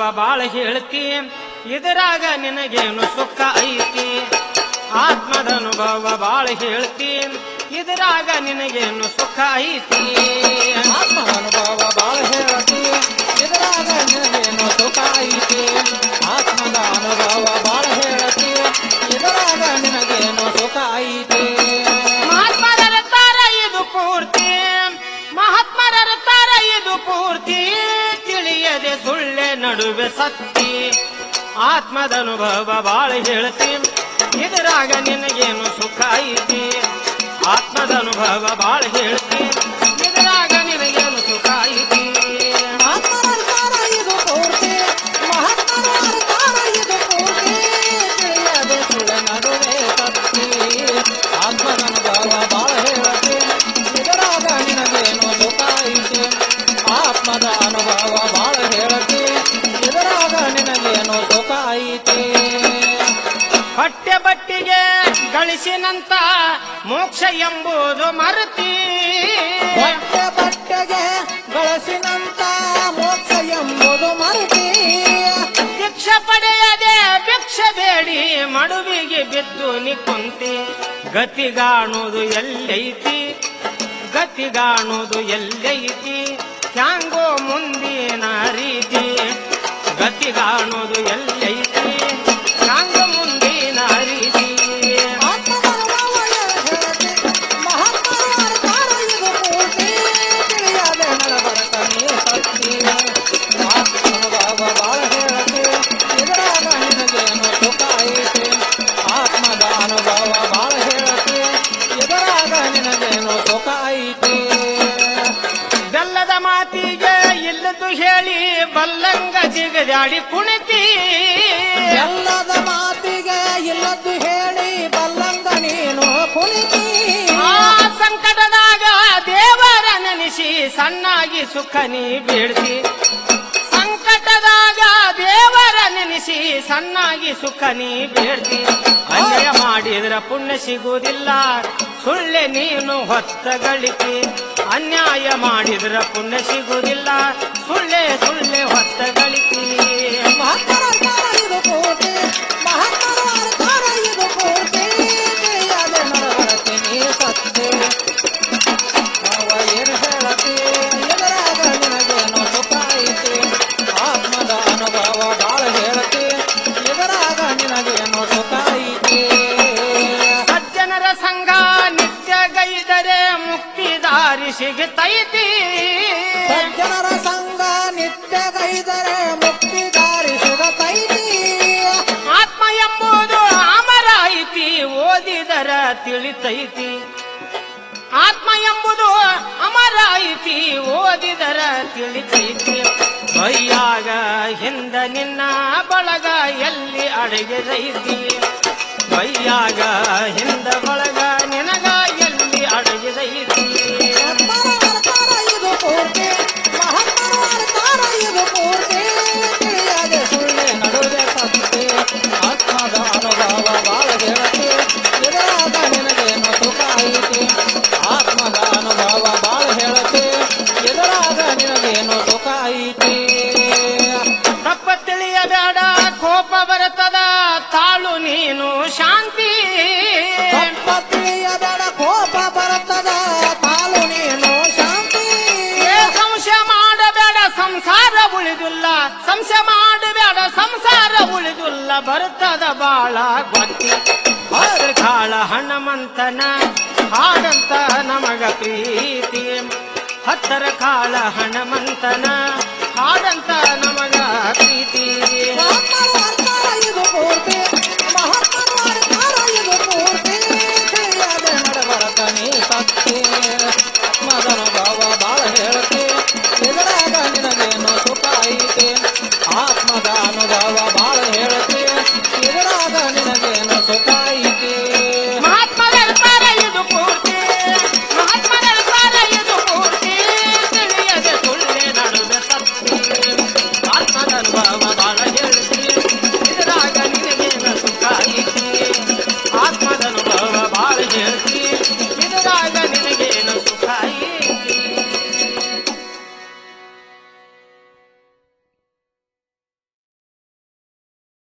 ಬಾಳ ಹೇಳ್ತಿ ಇದರಾಗ ನಿನಗೇನು ಸುಖ ಐತಿ ಆತ್ಮದ ಅನುಭವ ಬಾಳ ಹೇಳ್ತಿ ಇದರಾಗ ನಿನಗೇನು ಸುಖ ಐತಿ ಆತ್ಮದ ಅನುಭವ ಬಾಳ ಹೇಳತಿ ಇದರಾಗ ನಿನಗೇನು ಸುಖ ಐತಿ ಆತ್ಮದ ಅನುಭವ ಬಾಳ ಹೇಳತಿ ಇದರಾಗ ನಿನಗೇನು ಸುಖ ಐತಿ ಮಹಾತ್ಮರತಾರ ಇದು ಪೂರ್ತಿ ಮಹಾತ್ಮರತಾರ ಇದು ಪೂರ್ತಿ ತಿಳಿಯದೆ ಸುಳ್ಳೆ ನಡುವೆ ಸತ್ತಿ ಆತ್ಮದ ಅನುಭವ ಬಾಳ ಹೇಳ್ತಿ ಇದರಾಗ ನಿನಗೇನು ಸುಖ ಐತಿ ಆತ್ಮದ ಅನುಭವ ಬಾಳ ಹೇಳ್ತಿ ಇದರಾಗ ನಿನಗೇನು ಸುಖ ಐತಿ ಆತ್ಮರರ್ತಾರ ಇದು ಪೂರ್ತಿ ಮಹಾತ್ಮರ ಅರ್ತಾರ ಇದು ಪೂರ್ತಿ ತಿಳಿಯದೆ ಸುಳ್ಳ ನಡುವೆ ಸತ್ತಿ ಆತ್ಮದ ಅನುಭವ ಬಾಳ ಹೇಳತಿ ಇದರಾಗ ನಿನಗೇನು ಸುಖ ಐತಿ ಆತ್ಮದ ಅನುಭವ ಬಾಳ ಹೇಳತಿ ಇದರಾಗ ನಿನಗೇನು ಸುಖ ಐತಿ ಹೊಟ್ಟೆ ಬಟ್ಟಿಗೆ ಗಳಿಸಿನಂತ ಮೋಕ್ಷ ಎಂಬುದು ಮರುತಿ ಬಟ್ಟೆ ಬಟ್ಟೆಗೆ ಗಳಿಸಿನಂತ ಮೋಕ್ಷ ಎಂಬುದು ಮರುತಿ ಭಿಕ್ಷ ಪಡೆಯದೆ ಭಿಕ್ಷ ಬೇಡಿ ಮಡುವಿಗೆ ಬಿದ್ದು ನಿ ಕುಂತಿ ಗತಿಗಾಣುವುದು ಎಲ್ಲೈತಿ ಗತಿಗಾಣುವುದು ಎಲ್ಲೈತಿ ಹ್ಯಾಂಗೋ ಮುಂದಿನ ರೀತಿ ಗತಿಗಾಣುವುದು ಎಲ್ಲೈತಿ ಹ್ಯಾಂಗೋ ಮುಂದಿನ ರೀತಿ ಆತ್ಮವನುಭವ ಹೇಳತಿ ಮಹಾತ್ಮರು ಅರ್ತಾರ ಇದು ಪೂರ್ತಿ ತಿಳಿಯದೆ ನಡಬರತನೇ ಸತ್ತಿ ಆತ್ಮನುಭವ ಬಾಳ ಹೇಳತಿ ಇದರಾಗ ನಿನಗೇನು ಸುಖ ಐತಿ ಆತ್ಮದ ಅನುಭವ ಬಾಳ ಹೇಳತಿ ಇದರಾಗ ನಿನಗೇನು ಸುಖ ಐತಿ ಬೆಲ್ಲದ ಮಾತಿಗೆ ಇಲ್ಲದು ಹೇಳಿ ಬಲ್ಲಂಗ ಜಿಗದಾಡಿ ಕುಣಿತಿ ಎಲ್ಲದ ಮಾತಿಗೆ ಇಲ್ಲದ್ದು ಹೇಳಿ ಬಲ್ಲಂಗ ನೀನು ಕುಣಿತಿ ಆ ಸಂಕಟದಾಗ ದೇವರ ನೆನೆಸಿ ಸಣ್ಣಾಗಿ ಸುಖ ನೀ ಬೀಳ್ತಿ ಸಂಕಟದಾಗ ದೇವರ ನೆನೆಸಿ ಸಣ್ಣಾಗಿ ಸುಖ ನೀ ಬೇಡ್ತಿ ಅನ್ಯಾಯ ಮಾಡಿದ್ರ ಪುಣ್ಯ ಸಿಗುವುದಿಲ್ಲ ಸುಳ್ಳೆ ನೀನು ಹೊತ್ತ ಗಳಿಕೆ ಅನ್ಯಾಯ ಮಾಡಿದ್ರ ಪುಣ್ಯ ಸಿಗುವುದಿಲ್ಲ ಸುಳ್ಳೆ ಸುಳ್ಳೆ ಹೊತ್ತ ಗಳಿಕೆ ಮಹಾತ್ಮರ ಅರ್ತಾರ ಇದು ಪೂರ್ತಿ ಮಹಾತ್ಮರ ಅರ್ತಾರ ಇದು ಪೂರ್ತಿ ತಿಳಿಯದೆ ನಡವರತೆ ನೀ ಸತ್ತಿ ಅವ ಏನು ಹೇಳತಿ ಎದುರಾಗ ನಿನಗೇನು ಸುಖ ಐತಿ ಆತ್ಮದ ಅನುಭವ ಬಾಳ ಹೇಳತಿ ಎದುರಾಗ ನಿನಗೇನು ಸುಖ ಐತಿ ಸಜ್ಜನರ ಸಂಘ ನಿತ್ಯ ಗೈದರೆ ಮುಕ್ತಿ ದಾರಿ ಸಿಗುತ್ತೈತಿ ಸಜ್ಜನರ ಸಂಘ ನಿತ್ಯ ಗೈದರೆ ಮುಕ್ತಿ ದಾರಿ ಸಿಗತೈತಿ ಆತ್ಮ ಎಂಬುದು ಅಮರ ಐತಿ ಓದಿದರ ತಿಳಿತೈತಿ ಆತ್ಮ ಎಂಬುದು ಅಮರ ಐತಿ ಓದಿದರ ತಿಳಿತೈತಿ ಬೈಯಾಗ ಹಿಂದ ನಿನ್ನ ಬಳಗ ಎಲ್ಲಿ ಅಡಗಿದೈತಿ ಬೈಯಾಗ ಹಿಂದ ಬಳಗ ನಿನಗ ಎಲ್ಲಿ ಅಡಗಿದೈತಿ ಆತ್ಮರ ಅರ್ತಾರ ಇದು ಪೂರ್ತಿ ಮಹಾತ್ಮರ ಅರ್ತಾರ ಇದು ಪೂರ್ತಿ ತಿಳಿಯದೆ ಸುಳ್ಳೆ ನಡುವೆ ಸತ್ತಿ ಆತ್ಮದ ಅನುಭವ ಬಾಳ ಹೇಳತಿ ಇದರಾಗ ನಿನಗೇನು ಸುಖ ಐತಿ ಆತ್ಮದ ಅನುಭವ ಬಾಳ ಹೇಳತಿ ಇದರಾಗ ನಿನಗೇನು ಸುಖ ಐತಿ ತಪ್ಪ ತಿಳಿಯಬೇಡ ಕೋಪ ಬರುತ್ತದ ತಾಳು ನೀನು ಶಾಂತಿ ತಪ್ಪ ತಿಳಿಯಬೇಡ ಕೋಪ ಬರುತ್ತದ ತಾಳು ನೀನು ಶಾಂತಿ ಏ ಸಂಶಯ ಮಾಡಬೇಡ ಸಂಸಾರ ಉಳಿದಿಲ್ಲ ಸಂಶಯ ಮಾಡಬೇಡ ಸಂಸಾರ ಉಳಿದಿಲ್ಲ ಬರುತ್ತದ ಬಾಳ ಗೊತ್ತಿ ಹರ ಕಾಳ ಹನುಮಂತನ ಹಾಡಂತ ನಮಗ ಪ್ರೀತಿ ಹತ್ತರ ಕಾಳ ಹನುಮಂತನ ಹಾಡಂತ ನಮಗ ಪ್ರೀತಿ ಆತ್ಮರು ಅರ್ತಾರ ಇದು ಪೂರ್ತಿ